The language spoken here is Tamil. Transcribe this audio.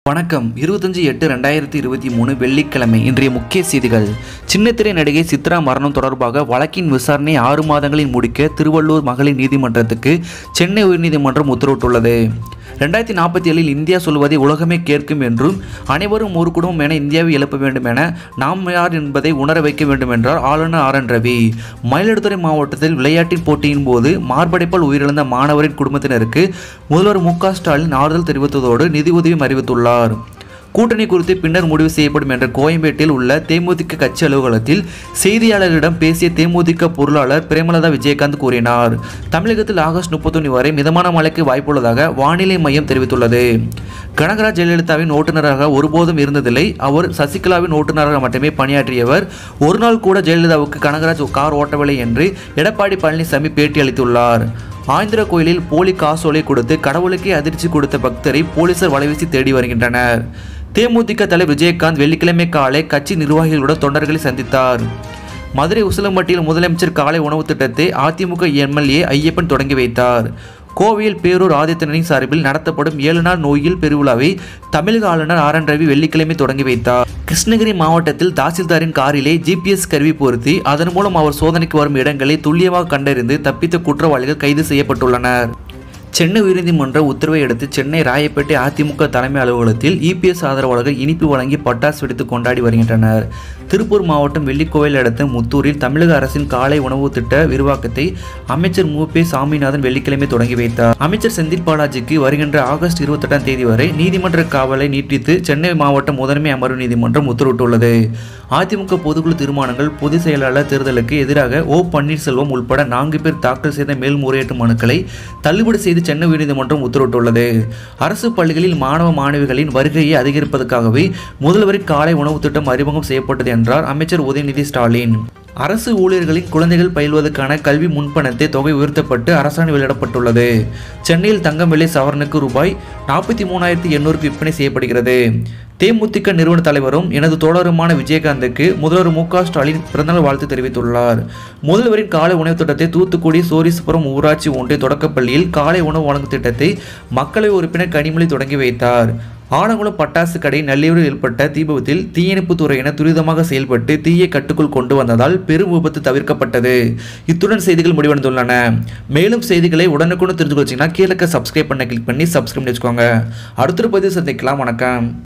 வணக்கம் இருபத்தஞ்சு எட்டு ரெண்டாயிரத்தி இருபத்தி மூணு வெள்ளிக்கிழமை இன்றைய முக்கிய செய்திகள் சின்னத்திரை நடிகை சித்ரா மரணம் தொடர்பாக வழக்கின் விசாரணை ஆறு மாதங்களில் முடிக்க திருவள்ளூர் மகளிர் நீதிமன்றத்துக்கு சென்னை உயர்நீதிமன்றம் உத்தரவிட்டுள்ளது ரெண்டாயிரத்தி நாற்பத்தி ஏழில் இந்தியா சொல்வதை உலகமே கேட்கும் என்றும் அனைவரும் ஒரு குடும்பம் என இந்தியாவை எழுப்ப வேண்டும் என நாம் யார் என்பதை உணர வைக்க வேண்டும் என்றார் ஆளுநர் ஆர் என் ரவி மயிலாடுதுறை மாவட்டத்தில் விளையாட்டின் போட்டியின் போது மார்படைப்பால் உயிரிழந்த மாணவரின் குடும்பத்தினருக்கு முதல்வர் மு க ஸ்டாலின் ஆறுதல் தெரிவித்ததோடு நிதி உதவியும் அறிவித்துள்ளார் கூட்டணி குறித்து பின்னர் முடிவு செய்யப்படும் என்ற கோயம்பேட்டில் உள்ள தேமுதிக கட்சி அலுவலகத்தில் செய்தியாளர்களிடம் பேசிய தேமுதிக பொருளாளர் பிரேமலதா விஜயகாந்த் கூறினார் தமிழகத்தில் ஆகஸ்ட் முப்பத்தொன்று வரை மிதமான மழைக்கு வாய்ப்புள்ளதாக வானிலை மையம் தெரிவித்துள்ளது கனகராஜ் ஜெயலலிதாவின் ஓட்டுநராக ஒருபோதும் இருந்ததில்லை அவர் சசிகலாவின் ஓட்டுநராக மட்டுமே பணியாற்றியவர் ஒரு நாள் கூட ஜெயலலிதாவுக்கு கனகராஜ் கார் ஓட்டவில்லை என்று எடப்பாடி பழனிசாமி பேட்டி அளித்துள்ளார் ஆந்திர கோயிலில் போலி காசோலை கொடுத்து கடவுளுக்கே அதிர்ச்சி கொடுத்த பக்தரை போலீசார் வலைவீசி தேடி வருகின்றனர் தேமுதிக தலைவர் விஜயகாந்த் வெள்ளிக்கிழமை காலை கட்சி நிர்வாகிகளுடன் தொண்டர்களை சந்தித்தார் மதுரை உசிலம்பட்டியில் முதலமைச்சர் காலை உணவு திட்டத்தை அதிமுக எம்எல்ஏ ஐயப்பன் தொடங்கி வைத்தார் கோவையில் பேரூர் ஆதித்தனின் சார்பில் நடத்தப்படும் ஏழு நாள் நோயில் பெருவிழாவை தமிழக ஆளுநர் ஆர் என் ரவி வெள்ளிக்கிழமை தொடங்கி வைத்தார் கிருஷ்ணகிரி மாவட்டத்தில் தாசில்தாரின் காரிலே ஜிபிஎஸ் கருவி பொருத்தி அதன் மூலம் அவர் சோதனைக்கு வரும் இடங்களை துல்லியமாக கண்டறிந்து தப்பித்த குற்றவாளிகள் கைது செய்யப்பட்டுள்ளனர் சென்னை உயர்நீதிமன்ற உத்தரவை அடுத்து சென்னை ராயப்பேட்டை அதிமுக தலைமை அலுவலகத்தில் இபிஎஸ் ஆதரவாளர்கள் இனிப்பு வழங்கி பட்டாசு வெடித்து கொண்டாடி வருகின்றனர் திருப்பூர் மாவட்டம் வெள்ளிக்கோவில் அடுத்த முத்தூரில் தமிழக அரசின் காலை உணவு திட்ட விரிவாக்கத்தை அமைச்சர் மு பே சாமிநாதன் வெள்ளிக்கிழமை தொடங்கி வைத்தார் அமைச்சர் செந்தில் பாலாஜிக்கு வருகின்ற ஆகஸ்ட் இருபத்தெட்டாம் தேதி வரை நீதிமன்ற காவலை நீட்டித்து சென்னை மாவட்ட முதன்மை அமர்வு நீதிமன்றம் உத்தரவிட்டுள்ளது அதிமுக பொதுக்குழு தீர்மானங்கள் பொதுச் செயலாளர் தேர்தலுக்கு எதிராக ஓ பன்னீர்செல்வம் உட்பட நான்கு பேர் தாக்கல் செய்த மேல்முறையீட்டு மனுக்களை தள்ளுபடி செய்து சென்னை உயர்நீதிமன்றம் உத்தரவிட்டுள்ளது அரசு பள்ளிகளில் மாணவ மாணவிகளின் வருகையை அதிகரிப்பதற்காகவே முதல்வரின் காலை உணவு திட்டம் அறிமுகம் செய்யப்பட்டது என்றார் அமைச்சர் உதயநிதி ஸ்டாலின் அரசு ஊழியர்களின் குழந்தைகள் பயில்வதற்கான கல்வி முன்பணத்தை தொகை உயர்த்தப்பட்டு அரசாணை வெளியிடப்பட்டுள்ளது சென்னையில் தங்கம் விலை சவரனுக்கு ரூபாய் நாற்பத்தி மூணாயிரத்தி எண்ணூறுக்கு விற்பனை செய்யப்படுகிறது தேமுதிக நிறுவன தலைவரும் எனது தோழருமான விஜயகாந்துக்கு முதல்வர் மு க ஸ்டாலின் பிறந்தநாள் வாழ்த்து தெரிவித்துள்ளார் முதல்வரின் காலை உணவு திட்டத்தை தூத்துக்குடி சோரிஸ்புரம் ஊராட்சி ஒன்றிய தொடக்கப்பள்ளியில் காலை உணவு வழங்கும் திட்டத்தை மக்களவை உறுப்பினர் கனிமொழி தொடங்கி வைத்தார் ஆனகுளம் பட்டாசு கடை நள்ளியூரில் ஏற்பட்ட தீ விபத்தில் தீயணைப்பு துறையினர் துரிதமாக செயல்பட்டு தீயை கட்டுக்குள் கொண்டு வந்ததால் பெரும் விபத்து தவிர்க்கப்பட்டது இத்துடன் செய்திகள் முடிவடைந்துள்ளன மேலும் செய்திகளை உடனுக்குடன் தெரிஞ்சு வச்சிங்கன்னா கீழே சப்ஸ்கிரைப் பண்ண கிளிக் பண்ணி சப்ஸ்கிரைப் பண்ணி வச்சுக்கோங்க அடுத்த பதிவு சந்திக்கலாம் வணக்கம்